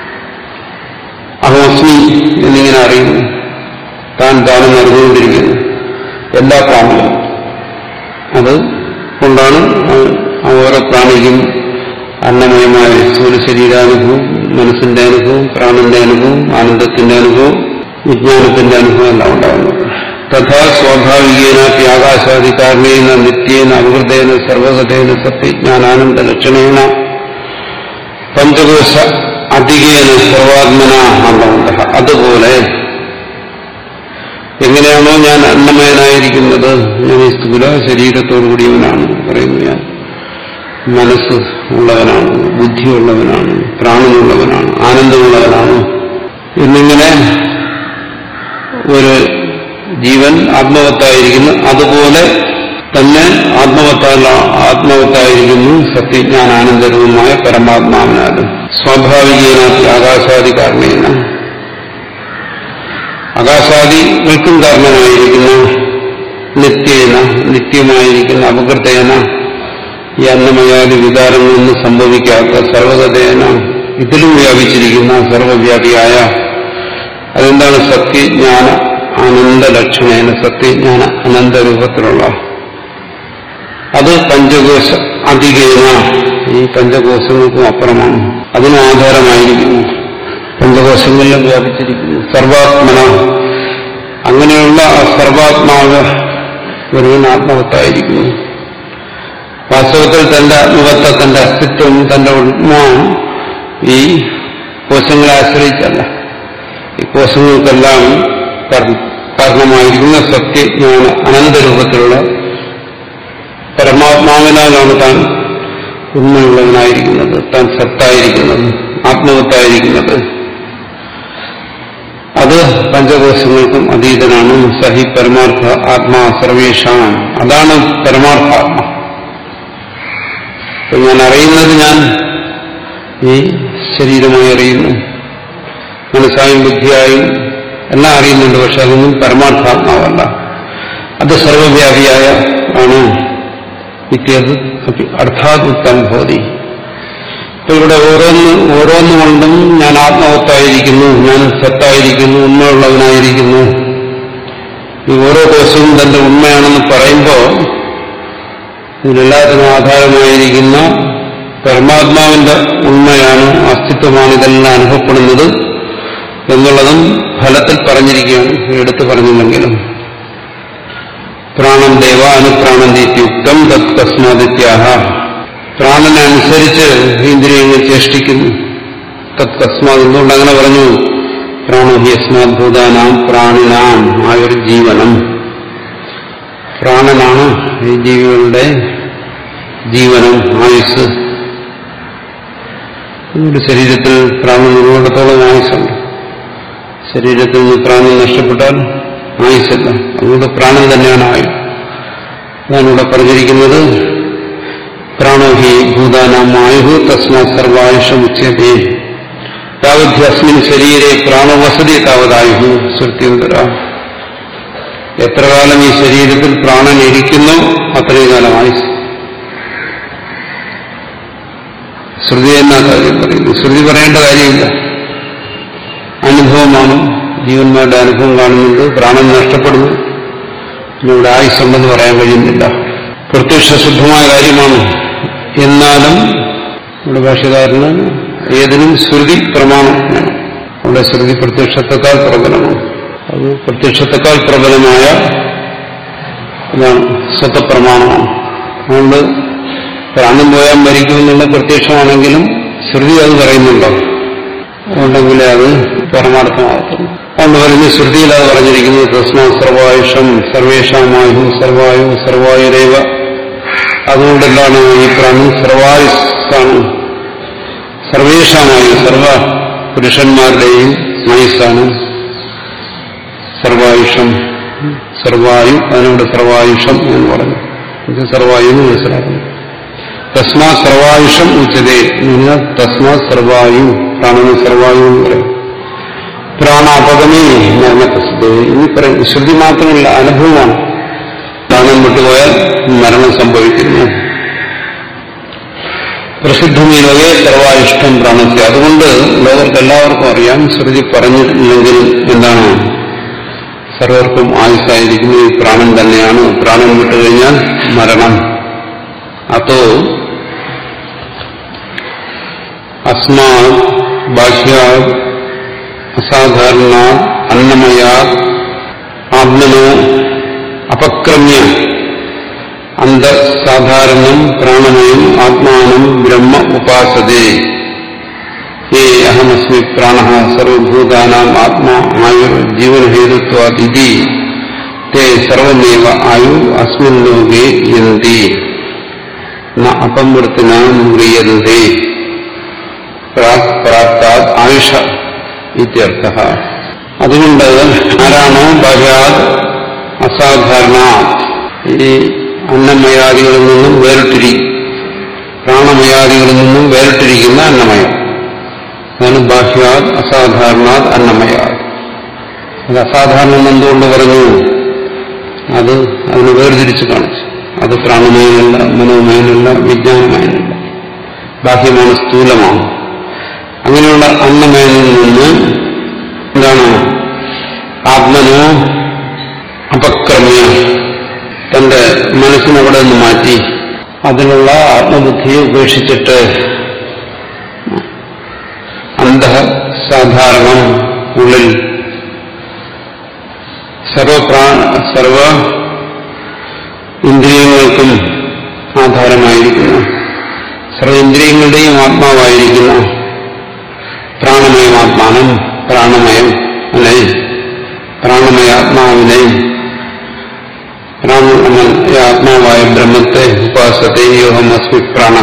അഹോസ്മി എന്നിങ്ങനെ അറിയുന്നു താൻ താനും അറിഞ്ഞുകൊണ്ടിരിക്കുന്നു എല്ലാ പ്രാണികളും അത് കൊണ്ടാണ് ആ ഓരോ പ്രാണിക്കും അന്നമയമായ സ്ഥൂല ശരീരാനുഭവം മനസ്സിന്റെ അനുഭവം പ്രാണന്റെ അനുഭവം ആനന്ദത്തിന്റെ അനുഭവം വിജ്ഞാനത്തിന്റെ അനുഭവം എല്ലാം ഉണ്ടാകുന്നത് തഥാ സ്വാഭാവികേന ത്യാകാശാദികാരണേന നിത്യേന അവികൃതേന സർവഗതേന സത്യജ്ഞാനാനന്ദ ലക്ഷണേന പഞ്ചകോശ അധികേന സർവാത്മന അന്തമുണ്ട അതുപോലെ എങ്ങനെയാണോ ഞാൻ അന്നമയനായിരിക്കുന്നത് ഞാൻ ഈ സ്ഥൂല ശരീരത്തോടു കൂടിയവനാണ് പറയുന്നു ഞാൻ മനസ്സ് ഉള്ളവനാണ് ബുദ്ധിയുള്ളവനാണ് പ്രാണനുള്ളവനാണ് ആനന്ദമുള്ളവനാണ് എന്നിങ്ങനെ ഒരു ജീവൻ ആത്മവത്തായിരിക്കുന്നു അതുപോലെ തന്നെ ആത്മവത്തായ ആത്മവത്തായിരിക്കുന്നു സത്യജ്ഞാന ആനന്ദരവുമായ പരമാത്മാവിനാലും സ്വാഭാവികനാക്കി ആകാശാദി കാരണേന ആകാശാദികൾക്കും കാരണമായിരിക്കുന്ന നിത്യേന നിത്യമായിരിക്കുന്ന അപകൃതേന ഈ അന്നമയാദി വികാരങ്ങളൊന്നും സംഭവിക്കാത്ത സർവഗതേന ഇതിലും വ്യാപിച്ചിരിക്കുന്ന സർവവ്യാപിയായ അതെന്താണ് സത്യജ്ഞാന ആനന്ദ ലക്ഷണേന സത്യജ്ഞാന അനന്തരൂപത്തിലുള്ള അത് പഞ്ചകോശ അധികേന ഈ പഞ്ചകോശങ്ങൾക്കും അപ്പുറമാണ് അതിന് ആധാരമായിരിക്കുന്നു പഞ്ചകോശങ്ങളിലും വ്യാപിച്ചിരിക്കുന്നു സർവാത്മന അങ്ങനെയുള്ള ആ സർവാത്മാവ് ഒരുവൻ ആത്മവത്തായിരിക്കുന്നു വാസ്തവത്തിൽ തന്റെ ആത്മവത്ത തന്റെ അസ്തിത്വം തന്റെ ഉണ്മ ഈ കോശങ്ങളെ ആശ്രയിച്ചല്ല ഈ കോശങ്ങൾക്കെല്ലാം കാരണമായിരിക്കുന്ന സത്യജ്ഞാന അനന്തരൂപത്തിലുള്ള പരമാത്മാവിനാലാണ് താൻ ഉണ്മയുള്ളവനായിരിക്കുന്നത് താൻ സത്തായിരിക്കുന്നത് ആത്മവത്തായിരിക്കുന്നത് അത് പഞ്ചകോശങ്ങൾക്കും അതീതനാണ് സഹി പരമാർത്ഥ ആത്മാ സർവേഷാം അതാണ് പരമാർത്ഥാത്മ അപ്പൊ ഞാൻ അറിയുന്നത് ഞാൻ ഈ ശരീരമായി അറിയുന്നു മനസ്സായും ബുദ്ധിയായും എല്ലാം അറിയുന്നുണ്ട് പക്ഷെ അതൊന്നും പരമാർത്ഥാത്മാവല്ല അത് സർവവ്യാപിയായ ആണ് ഇത്യത് അർത്ഥാത് ഉത്തം ഭവതി ഇപ്പൊ ഇവിടെ ഓരോന്ന് ഓരോന്നുകൊണ്ടും ഞാൻ ആത്മവത്തായിരിക്കുന്നു ഞാൻ സത്തായിരിക്കുന്നു ഉണ്മയുള്ളവനായിരിക്കുന്നു ഈ ഓരോ കോശവും തന്റെ ഉണ്മയാണെന്ന് പറയുമ്പോൾ ഇതിനെല്ലാത്തിനും ആധാരമായിരിക്കുന്ന പരമാത്മാവിന്റെ ഉണ്മയാണ് അസ്തിത്വമാണ് ഇതെല്ലാം അനുഭവപ്പെടുന്നത് എന്നുള്ളതും ഫലത്തിൽ പറഞ്ഞിരിക്കുകയാണ് എടുത്തു പറഞ്ഞില്ലെങ്കിലും പ്രാണം ദേവ അനുപ്രാണം ദീത്യുക്തം തത് തസ്മാദിത്യാഹ പ്രാണനെ അനുസരിച്ച് ഇന്ദ്രിയങ്ങൾ ചേഷ്ടിക്കുന്നു തത് തസ്മാത് എന്തുകൊണ്ട് അങ്ങനെ പറഞ്ഞു പ്രാണോ ഹി അസ്മാത് ഭൂതാനാം പ്രാണിനാം ആയൊരു ജീവനം പ്രാണനാണ് ഈ ജീവികളുടെ ജീവനം ആയുസ് നമ്മുടെ ശരീരത്തിൽ പ്രാണൻ ഉള്ളിടത്തോളം ആയുസ്സുണ്ട് ശരീരത്തിൽ നിന്ന് പ്രാണൻ നഷ്ടപ്പെട്ടാൽ ആയുസല്ല അതുകൊണ്ട് പ്രാണൻ തന്നെയാണ് ആയുസ് അതാണ് ഇവിടെ പറഞ്ഞിരിക്കുന്നത് പ്രാണോ ഹി ഭൂതാനാം ആയുഹു തസ്മാ സർവായുഷമുച്യതേ താവധ്യ അസ്മിൻ ശരീരെ പ്രാണവസതി താവതായുഹു ശ്രുത്യന്തര എത്ര കാലം ഈ ശരീരത്തിൽ പ്രാണൻ ഇരിക്കുന്നോ അത്രയും കാലം ആയുസ് ശ്രുതി എന്നാ കാര്യം പറയുന്നു ശ്രുതി പറയേണ്ട കാര്യമില്ല അനുഭവമാണ് ജീവന്മാരുടെ അനുഭവം കാണുന്നുണ്ട് പ്രാണൻ നഷ്ടപ്പെടുന്നു പിന്നെ ഇവിടെ ആയുസ്സുണ്ടെന്ന് പറയാൻ കഴിയുന്നില്ല പ്രത്യക്ഷ ശുദ്ധമായ കാര്യമാണ് എന്നാലും ഇവിടെ ഭാഷകാരന് ഏതിനും ശ്രുതി പ്രമാണം വേണം അവിടെ ശ്രുതി പ്രത്യക്ഷത്തെക്കാൾ പ്രബലമാണ് അത് പ്രത്യക്ഷത്തെക്കാൾ പ്രബലമായ ഇതാണ് സ്വതപ്രമാണമാണ് അതുകൊണ്ട് പ്രാണൻ പോയാൽ മരിക്കുമെന്നുള്ള പ്രത്യക്ഷമാണെങ്കിലും ശ്രുതി അത് പറയുന്നുണ്ടോ അതുകൊണ്ടെങ്കിലേ അത് പരമാർത്ഥമാകത്തുള്ളൂ അതുകൊണ്ട് പറയുന്നത് ശ്രുതിയിൽ അത് പറഞ്ഞിരിക്കുന്നത് തസ്മാ സർവായുഷം സർവേഷാമായു സർവായു സർവായുരേവ അതുകൊണ്ടെന്താണ് ഈ പ്രാണൻ സർവായുസാണ് സർവേഷാമായു സർവ പുരുഷന്മാരുടെയും ആയുസ്സാണ് സർവായുഷം സർവായു അതിനോട് സർവായുഷം എന്ന് പറഞ്ഞു ഇത് സർവായു എന്ന് മനസ്സിലാക്കുന്നു തസ്മാ സർവായുഷം ഉച്ചതേ തസ്മാ സർവായു പ്രാണന് സർവായു എന്ന് പറയും പ്രാണാപകമേ മരണപ്രസിദ്ധ ഇനി പറയും ശ്രുതി മാത്രമല്ല അനുഭവമാണ് പ്രാണൻ വിട്ടുപോയാൽ മരണം സംഭവിക്കുന്നു പ്രസിദ്ധമീ ലോകെ സർവായുഷ്ടം പ്രാണസ്യ അതുകൊണ്ട് ലോകർക്ക് എല്ലാവർക്കും അറിയാം ശ്രുതി പറഞ്ഞില്ലെങ്കിൽ എന്താണ് സർവർക്കും ആയുസ്സായിരിക്കുന്നു ഈ പ്രാണൻ തന്നെയാണ് പ്രാണൻ വിട്ടുകഴിഞ്ഞാൽ മരണം അതോ അസ്മാ ബാഹ്യ അസാധാരണ അന്നമയ ആത്മനോ അപക്രമ്യ അന്തസാധാരണം പ്രാണമയം ആത്മാനം ബ്രഹ്മ ഉപാസതേ ഏ അഹമസ്മി പ്രാണ സർവഭൂതാനാം ആത്മാ ആയുർ ജീവനഹേതുത്വാദിതി തേ സർവമേവ ആയു അസ്മിൻ ലോകേ യന്തി ന അപമൃത്തിന മ്രിയന്തേ പ്രാപ്താത് ആയുഷ ഇത്യർത്ഥ അതുകൊണ്ട് ആരാണോ ബഹ്യാത് അസാധാരണ ഈ അന്നമയാദികളിൽ നിന്നും വേറിട്ടിരി പ്രാണമയാദികളിൽ നിന്നും വേറിട്ടിരിക്കുന്ന അന്നമയം അതാണ് ബാഹ്യാത് അസാധാരണാത് അന്നമയാത് അത് അസാധാരണം എന്തുകൊണ്ട് പറഞ്ഞു അത് അതിന് വേർതിരിച്ച് കാണിച്ചു അത് പ്രാണമയനല്ല മനോമയനല്ല വിജ്ഞാനമയനല്ല ബാഹ്യമാണ് സ്ഥൂലമാണ് അങ്ങനെയുള്ള അന്നമയനിൽ നിന്ന് എന്താണ് ആത്മനോ അപക്രമ്യ തന്റെ മനസ്സിനവിടെ നിന്ന് മാറ്റി അതിനുള്ള ആത്മബുദ്ധിയെ ഉപേക്ഷിച്ചിട്ട് അന്ധ സാധാരണം ഉള്ളിൽ സർവപ്രാ സർവ ഇന്ദ്രിയങ്ങൾക്കും ആധാരമായിരിക്കുന്ന സർവ ഇന്ദ്രിയങ്ങളുടെയും ആത്മാവായിരിക്കുന്ന പ്രാണമയം ആത്മാനം പ്രാണമയം അല്ലെ പ്രാണമയാത്മാവിനെ പ്രാണമയ ആത്മാവായ ബ്രഹ്മത്തെ ഉപാസത്തെ യോഹമസ്മി പ്രാണ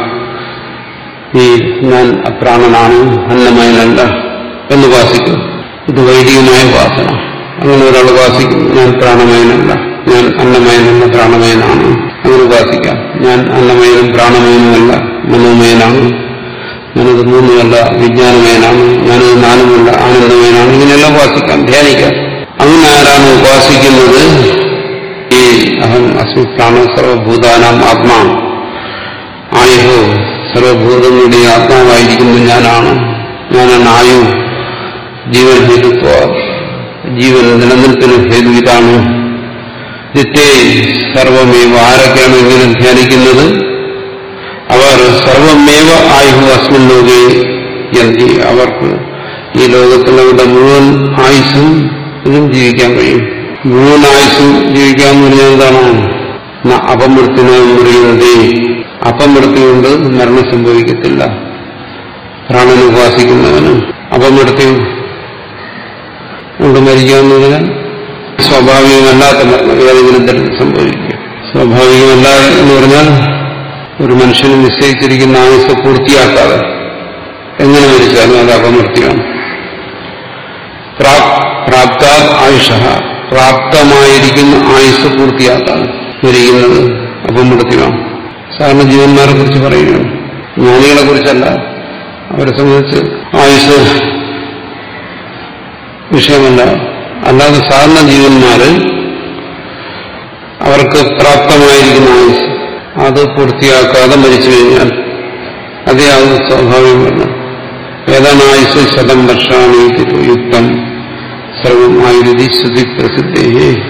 ഈ ഞാൻ അപ്രാണനാണ് അന്നമയനല്ല എന്ന് ഉപാസിക്കും ഇത് വൈദികമായ ഉപാസന അങ്ങനെ ഒരാൾ ഉപാസിക്കും ഞാൻ പ്രാണമയനല്ല ഞാൻ അന്നമയനല്ല പ്രാണമയനാണ് അങ്ങനെ ഉപാസിക്കാം ഞാൻ അന്നമയനും പ്രാണമയനുമല്ല മനോമയനാണ് ഞാനത് മൂന്നുമല്ല വിജ്ഞാനമയനാണ് ഞാനത് നാലുമല്ല ആനന്ദമയനാണ് ഇങ്ങനെയെല്ലാം ഉപാസിക്കാം ധ്യാനിക്കാം അങ്ങനെ ആരാണ് ഉപാസിക്കുന്നത് ഈ അഹം അസ്മി പ്രാണ സർവഭൂതാനാം ആത്മാ ആയുഹോ സർവഭൂതങ്ങളുടെ ആത്മാവായിരിക്കുന്ന ഞാനാണ് ഞാനാണ് ആയു ജീവൻ ഹേതുത്വ ജീവൻ നിലനിൽപ്പിന് ഹേതു ഇതാണ് നിത്യേ സർവമേവ ആരൊക്കെയാണ് ഇങ്ങനെ ധ്യാനിക്കുന്നത് അവർ സർവമേവ ആയുഹു അസ്മിൻ ലോകെ യന്തി അവർക്ക് ഈ ലോകത്തിലവരുടെ മുഴുവൻ ആയുസ്സും ഇതും ജീവിക്കാൻ കഴിയും മുഴുവൻ ആയുസ്സും ജീവിക്കാന്ന് പറഞ്ഞാൽ എന്താണ് അപമൃത്തിനെ മുറിയുന്നത് അപമൃത്യു കൊണ്ട് മരണം സംഭവിക്കത്തില്ല പ്രാണനെ ഉപാസിക്കുന്നവന് അപമൃത്യു കൊണ്ട് മരിക്കുക എന്ന് പറഞ്ഞാൽ സ്വാഭാവികമല്ലാത്ത മരണം ഏതെങ്കിലും തരത്തിൽ സംഭവിക്കുക സ്വാഭാവികമല്ല എന്ന് പറഞ്ഞാൽ ഒരു മനുഷ്യന് നിശ്ചയിച്ചിരിക്കുന്ന ആയുസ് പൂർത്തിയാക്കാതെ എങ്ങനെ മരിച്ചാലും അത് അപമൃത്യാണ് പ്രാപ്ത ആയുഷ പ്രാപ്തമായിരിക്കുന്ന ആയുസ് പൂർത്തിയാക്കാതെ മരിക്കുന്നത് അപമൃത്യുമാണ് സാധാരണ ജീവന്മാരെ കുറിച്ച് പറയുകയാണ് ജ്ഞാനികളെ കുറിച്ചല്ല അവരെ സംബന്ധിച്ച് ആയുസ് വിഷയമല്ല അല്ലാതെ സാധാരണ ജീവന്മാര് അവർക്ക് പ്രാപ്തമായിരിക്കുന്ന ആയുസ് അത് പൂർത്തിയാക്കാതെ മരിച്ചു കഴിഞ്ഞാൽ അതേ അത് സ്വാഭാവികമല്ല ഏതാണ് ആയുസ് ശതം വർഷാണ് യുക്തം സർവം ആയുധി ശ്രുതി പ്രസിദ്ധേ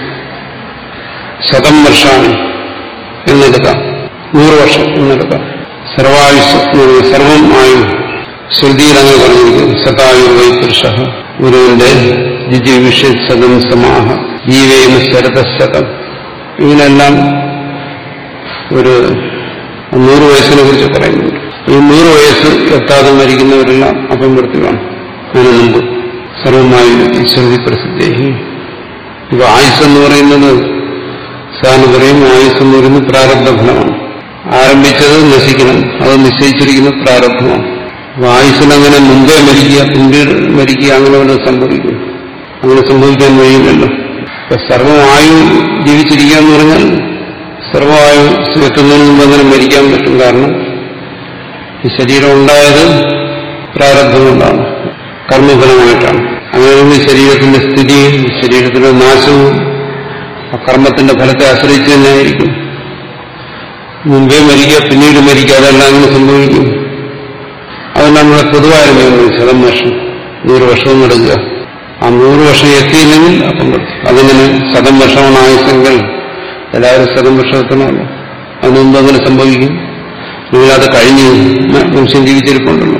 ശതം വർഷാണ് എന്നെടുക്കാം നൂറ് വർഷം എന്നെടുക്കാം സർവായുസ് സർവം ആയു ശ്രുതിയിൽ അങ്ങനെ പറഞ്ഞിരിക്കുന്നു ശതായു വൈപുരുഷ ഗുരുവിന്റെ ജിജിവിഷ ശതം സമാഹ ജീവേമ ശരതശതം ഇങ്ങനെല്ലാം ഒരു നൂറ് വയസ്സിനെ കുറിച്ച് പറയുന്നുണ്ട് ഈ നൂറ് വയസ്സ് എത്താതെ മരിക്കുന്നവരെല്ലാം അപമൃത്യുവാണ് അതിന് മുമ്പ് സർവമായി ശ്രുതി പ്രസിദ്ധേഹി ഇപ്പൊ ആയുസ് എന്ന് പറയുന്നത് സാറിന് പറയും ആയുസ് എന്ന് പറയുന്നത് പ്രാരബ്ധ ഫലമാണ് ആരംഭിച്ചത് നശിക്കണം അത് നിശ്ചയിച്ചിരിക്കുന്ന പ്രാരബ്ധമാണ് അപ്പൊ ആയുസ്സിനങ്ങനെ മുമ്പേ മരിക്കുക പിന്നീട് മരിക്കുക അങ്ങനെ വല്ല സംഭവിക്കും അങ്ങനെ സംഭവിക്കാൻ കഴിയില്ലല്ലോ ഇപ്പൊ സർവമായു ജീവിച്ചിരിക്കുക എന്ന് പറഞ്ഞാൽ സർവമായു എത്തുന്നതിന് മുമ്പ് അങ്ങനെ മരിക്കാൻ പറ്റും കാരണം ഈ ശരീരം ഉണ്ടായത് പ്രാരബ്ധം കൊണ്ടാണ് കർമ്മഫലമായിട്ടാണ് അങ്ങനെ ശരീരത്തിന്റെ സ്ഥിതിയും ശരീരത്തിന്റെ നാശവും ആ കർമ്മത്തിന്റെ ഫലത്തെ ആശ്രയിച്ച് തന്നെയായിരിക്കും മുമ്പേ മരിക്കുക പിന്നീട് മരിക്കുക അതെല്ലാം അങ്ങനെ സംഭവിക്കും അത് നമ്മളെ പൊതുവായ നിയമം ശതം വർഷം നൂറ് വർഷവും നടക്കുക ആ നൂറ് വർഷം എത്തിയില്ലെങ്കിൽ അപ്പം അതിങ്ങനെ ശതം വർഷമാണ് ആയുസെങ്കിൽ എല്ലാവരും ശതം വർഷം എത്തണമല്ലോ അതിന് മുമ്പ് അങ്ങനെ സംഭവിക്കും നിങ്ങൾ അത് കഴിഞ്ഞ് മനുഷ്യൻ ജീവിച്ചിരിപ്പുണ്ടല്ലോ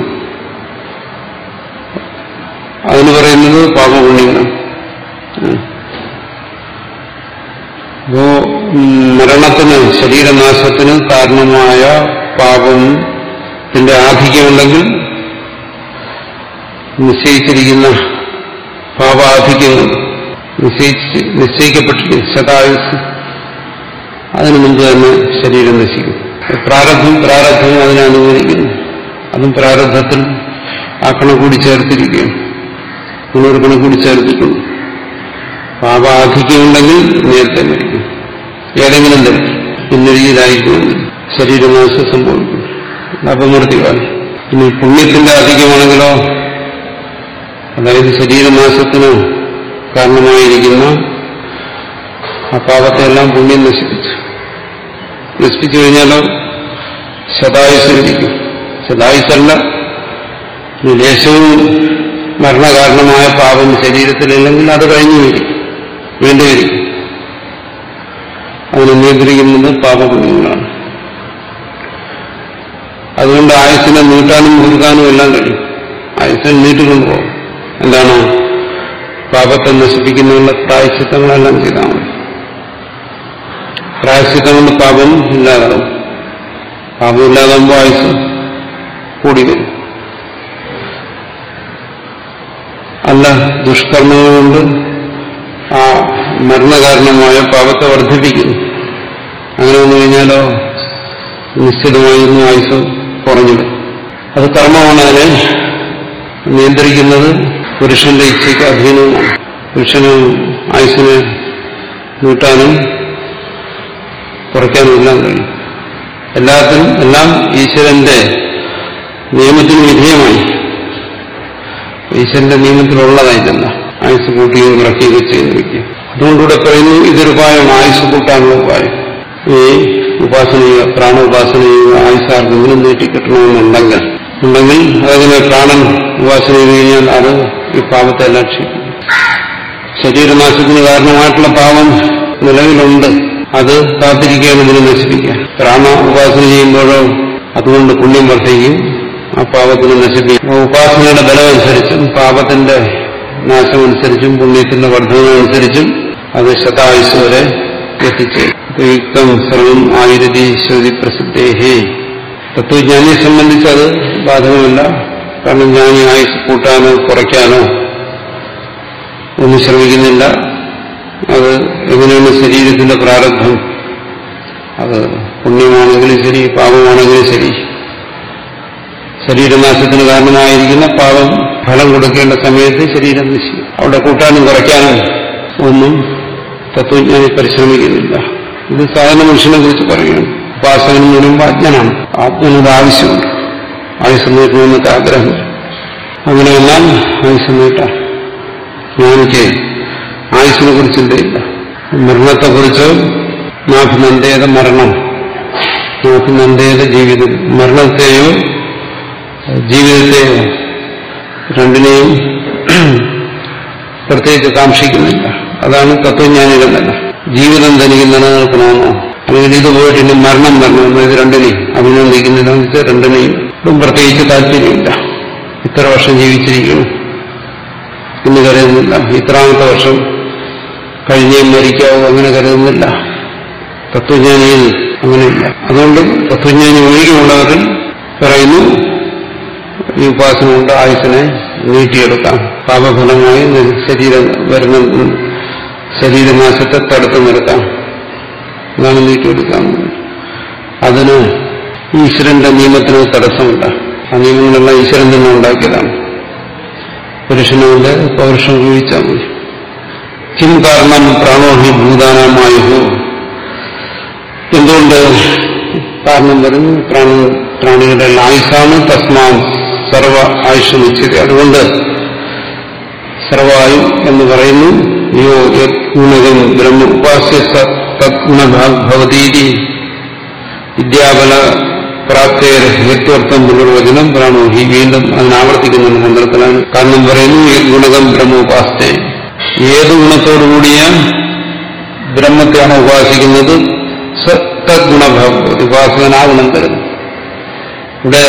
അതിന് പറയുന്നത് പാപപുണ്യങ്ങൾ അപ്പോ മരണത്തിന് ശരീരനാശത്തിന് കാരണമായ പാപത്തിന്റെ ആധിക്യമുണ്ടെങ്കിൽ നിശ്ചയിച്ചിരിക്കുന്ന പാപാധിക്യങ്ങൾ നിശ്ചയിച്ച് നിശ്ചയിക്കപ്പെട്ടിരിക്കുന്ന ശതായുസ് അതിനു മുമ്പ് തന്നെ ശരീരം നശിക്കും പ്രാരബ്ധം പ്രാരബ്ധം അതിനെ അനുവദിക്കുന്നു അതും പ്രാരബ്ധത്തിൽ ആ കണക്കൂടി ചേർത്തിരിക്കുകയാണ് മുന്നൂറ് കണക്കൂടി ചേർത്തിട്ടുണ്ട് പാപാധിക്യമുണ്ടെങ്കിൽ നേരത്തെ മരിക്കും ഏതെങ്കിലും തരം പിന്നൊരിയിലായിരിക്കുമെങ്കിൽ ശരീരനാശം സംഭവിക്കും അപമൃത്യുവാണ് ഇനി പുണ്യത്തിന്റെ അധികമാണെങ്കിലോ അതായത് ശരീരനാശത്തിന് കാരണമായിരിക്കുന്ന ആ പാപത്തെല്ലാം പുണ്യം നശിപ്പിച്ചു നശിപ്പിച്ചു കഴിഞ്ഞാലോ ശതായുസ് ലഭിക്കും ശതായുസല്ല ലേശവും മരണകാരണമായ പാപം ശരീരത്തിലില്ലെങ്കിൽ അത് കഴിഞ്ഞു വരും വേണ്ടി വരും അതിനെ നിയന്ത്രിക്കുന്നത് പാപപുണ്യങ്ങളാണ് അതുകൊണ്ട് ആയുസിനെ നീട്ടാനും മുറുകാനും എല്ലാം കഴിയും ആയുസിനെ നീട്ടിക്കൊണ്ടുപോകും എന്താണ് പാപത്തെ നശിപ്പിക്കുന്നതിനുള്ള പ്രായശ്ചിത്തങ്ങളെല്ലാം ചെയ്താൽ മതി പ്രായശ്ചിത്തം കൊണ്ട് പാപം ഇല്ലാതാവും പാപം ഇല്ലാതാകുമ്പോൾ ആയുസ് കൂടി വരും അല്ല ദുഷ്കർമ്മങ്ങൾ കൊണ്ട് ആ മരണകാരണമായ പാപത്തെ വർദ്ധിപ്പിക്കുന്നു അങ്ങനെ വന്നു കഴിഞ്ഞാലോ നിശ്ചിതമായിരുന്നു ആയുസ് കുറഞ്ഞിടും അത് കർമ്മമാണ് അതിനെ നിയന്ത്രിക്കുന്നത് പുരുഷന്റെ ഇച്ഛയ്ക്ക് അധീനവുമാണ് പുരുഷന് ആയുസിനെ നീട്ടാനും കുറയ്ക്കാനും എല്ലാം കഴിയും എല്ലാത്തിനും എല്ലാം ഈശ്വരന്റെ നിയമത്തിന് വിധേയമായി ഈശ്വരന്റെ നിയമത്തിലുള്ളതായിട്ടല്ല ആയുസ് കൂട്ടുകയും കുറയ്ക്കുകയൊക്കെ ചെയ്യുന്നിരിക്കുക അതുകൊണ്ടിവിടെ പറയുന്നു ഇതൊരു ഉപായം ആയുസ് കൂട്ടാനുള്ള ഉപായം ഈ ഉപാസന ചെയ്യുക പ്രാണ ഉപാസന ചെയ്യുക ആയുസാർക്കെങ്കിലും നീട്ടിക്കിട്ടണമെന്നുണ്ടെങ്കിൽ ഉണ്ടെങ്കിൽ അതങ്ങനെ പ്രാണൻ ഉപാസന ചെയ്ത് കഴിഞ്ഞാൽ അത് ഈ പാപത്തെ ലക്ഷിക്കും ശരീരനാശത്തിന് കാരണമായിട്ടുള്ള പാപം നിലവിലുണ്ട് അത് കാത്തിരിക്കുകയാണ് ഇതിനെ നശിപ്പിക്കാൻ പ്രാണ ഉപാസന ചെയ്യുമ്പോഴോ അതുകൊണ്ട് പുണ്യം വർദ്ധിക്കും ആ പാപത്തിനെ നശിപ്പിക്കും ആ ഉപാസനയുടെ ബലമനുസരിച്ചും പാപത്തിന്റെ നാശമനുസരിച്ചും പുണ്യത്തിന്റെ വർധനമനുസരിച്ചും അത് ശതായുസ് വരെ എത്തിച്ചേരും യുക്തം സർവം ആയുരതി ശ്രുതി പ്രസിദ്ധേഹേ തത്വജ്ഞാനിയെ സംബന്ധിച്ച് അത് ബാധകമല്ല കാരണം ജ്ഞാനി ആയുസ് കൂട്ടാനോ കുറയ്ക്കാനോ ഒന്നും ശ്രമിക്കുന്നില്ല അത് എങ്ങനെയാണ് ശരീരത്തിന്റെ പ്രാരബ്ധം അത് പുണ്യമാണെങ്കിലും ശരി പാപമാണെങ്കിലും ശരി ശരീരനാശത്തിന് കാരണമായിരിക്കുന്ന പാപം ഫലം കൊടുക്കേണ്ട സമയത്ത് ശരീരം നശിക്കും അവിടെ കൂട്ടാനും കുറയ്ക്കാനും ഒന്നും തത്വജ്ഞാനി പരിശ്രമിക്കുന്നില്ല ഇത് സാധാരണ മനുഷ്യനെ കുറിച്ച് പറയുകയാണ് ഉപാസകൻ എന്ന് പറയുമ്പോൾ അജ്ഞനാണ് ആത്മനോട് ആവശ്യമുണ്ട് ആയുസ് നീട്ടണമെന്നൊക്കെ ആഗ്രഹം അങ്ങനെയെല്ലാം ആയുസ് നീട്ടാം ജ്ഞാനിക്ക് ആയുസിനെ കുറിച്ച് ചിന്തയില്ല മരണത്തെക്കുറിച്ച് നാഭിനന്ദേത മരണം നാഭിനന്ദേത ജീവിതം മരണത്തെയോ ജീവിതത്തെയോ രണ്ടിനെയും പ്രത്യേകിച്ച് കാക്ഷിക്കുന്നില്ല അതാണ് തത്വജ്ഞാനികൾ തന്നെ ജീവിതം തനിക്ക് നിലനിൽക്കണമെന്നോ അല്ലെങ്കിൽ ഇത് പോയിട്ട് ഇനി മരണം വരണമെന്നോ ഇത് രണ്ടിനെയും അഭിനന്ദിക്കുന്നില്ല എന്ന് വെച്ചാൽ രണ്ടിനെയും ഒട്ടും പ്രത്യേകിച്ച് താല്പര്യമില്ല ഇത്ര വർഷം ജീവിച്ചിരിക്കണം എന്ന് കരുതുന്നില്ല ഇത്രാമത്തെ വർഷം കഴിഞ്ഞേ മരിക്കാവൂ അങ്ങനെ കരുതുന്നില്ല തത്വജ്ഞാനിയിൽ അങ്ങനെയില്ല അതുകൊണ്ട് തത്വജ്ഞാനി ഒഴികെയുള്ളവരിൽ പറയുന്നു ഈ ഉപാസന കൊണ്ട് ആയുസിനെ നീട്ടിയെടുക്കാം പാപഫലമായി ശരീരം വരുന്ന ശരീരനാശത്തെ തടുത്തു നിർത്താം അതാണ് നീട്ടിയെടുക്കാം അതിന് ഈശ്വരന്റെ നിയമത്തിന് തടസ്സമില്ല ആ നിയമങ്ങളെല്ലാം ഈശ്വരൻ തന്നെ ഉണ്ടാക്കിയതാണ് പുരുഷനുകൊണ്ട് പൗരുഷം ഉപയോഗിച്ചാൽ മതി കിം കാരണം പ്രാണോഹി ഭൂതാനമായുഹു എന്തുകൊണ്ട് കാരണം വരുന്നു പ്രാണ പ്രാണികളുടെ ആയുസാണ് തസ്മാൻ സർവ ആയുഷ് നിശ്ചിത അതുകൊണ്ട് സർവായു എന്ന് പറയുന്നു യോ ഗുണകം ബ്രഹ്മ ഉപാസ്യ തദ്ഗുണഭവതീതി വിദ്യാബല പ്രാപ്തേർ ഹേത്വർത്ഥം പുനർവചനം പ്രാണോഹി വീണ്ടും അതിനാവർത്തിക്കുന്ന മന്ത്രത്തിലാണ് കാരണം പറയുന്നു ഗുണകം ബ്രഹ്മ ഉപാസ്തേ ഏത് ഗുണത്തോടുകൂടിയ ബ്രഹ്മത്തെയാണ് ഉപാസിക്കുന്നത് സത്തഗുണഭാവം ഉപാസകൻ ആ ഗുണം തരുന്നു ഇവിടെ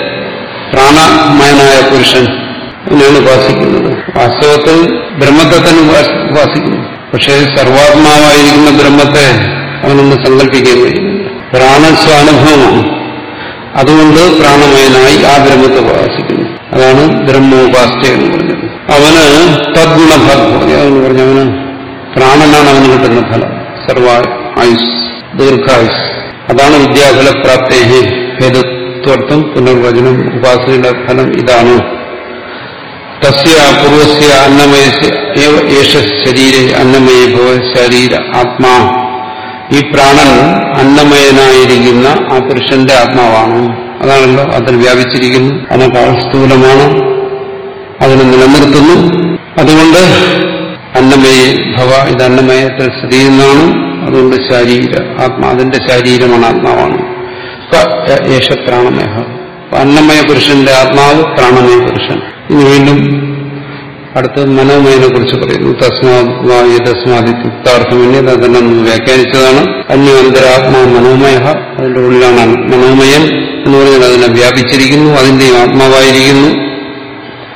പ്രാണമയനായ പുരുഷൻ അതിനാണ് ഉപാസിക്കുന്നത് വാസ്തവത്തിൽ ബ്രഹ്മത്തെ തന്നെ ഉപാസിക്കുന്നു പക്ഷേ സർവാത്മാവായിരിക്കുന്ന ബ്രഹ്മത്തെ അവനൊന്ന് സങ്കല്പിക്കാൻ കഴിയുന്നില്ല പ്രാണസ്വാനുഭവമാണ് അതുകൊണ്ട് പ്രാണമയനായി ആ ബ്രഹ്മത്തെ ഉപാസിക്കുന്നു അതാണ് ബ്രഹ്മോപാസ്ത എന്ന് പറഞ്ഞത് അവന് തദ്ഗുണഫലം അവന് പറഞ്ഞു അവന് പ്രാണനാണ് അവന് കിട്ടുന്ന ഫലം സർവ ആയുസ് ദീർഘായുസ് അതാണ് വിദ്യാഫലപ്രാപ്തേ ഹേതുത്വർത്ഥം പുനർവചനം ഉപാസനയുടെ ഫലം ഇതാണ് തസ്യ പൂർവസ്യ അന്നമയ ഏഷ ശരീര അന്നമയ ഭവ ശരീര ആത്മാ ഈ പ്രാണൻ അന്നമയനായിരിക്കുന്ന ആ പുരുഷന്റെ ആത്മാവാണ് അതാണല്ലോ അതിൽ വ്യാപിച്ചിരിക്കുന്നു അതിനേക്കാൾ സ്ഥൂലമാണ് അതിനെ നിലനിർത്തുന്നു അതുകൊണ്ട് അന്നമയ ഭവ ഇത് അന്നമയത്തിൽ സ്ഥിതി ചെയ്യുന്നതാണ് അതുകൊണ്ട് ശരീര ആത്മാ അതിന്റെ ശരീരമാണ് ആത്മാവാണ് യേശ പ്രാണമയ അന്നമയ പുരുഷന്റെ ആത്മാവ് പ്രാണമയ പുരുഷൻ ഇനി വീണ്ടും അടുത്ത് മനോമയനെ കുറിച്ച് പറയുന്നു തസ്മാദിത്യുക്താർത്ഥമന്യ അതെല്ലാം നമ്മൾ വ്യാഖ്യാനിച്ചതാണ് അന്യോന്തരാത്മാ മനോമയ അതിന്റെ ഉള്ളിലാണ് മനോമയൻ എന്ന് പറഞ്ഞാൽ അതിനെ വ്യാപിച്ചിരിക്കുന്നു അതിന്റെയും ആത്മാവായിരിക്കുന്നു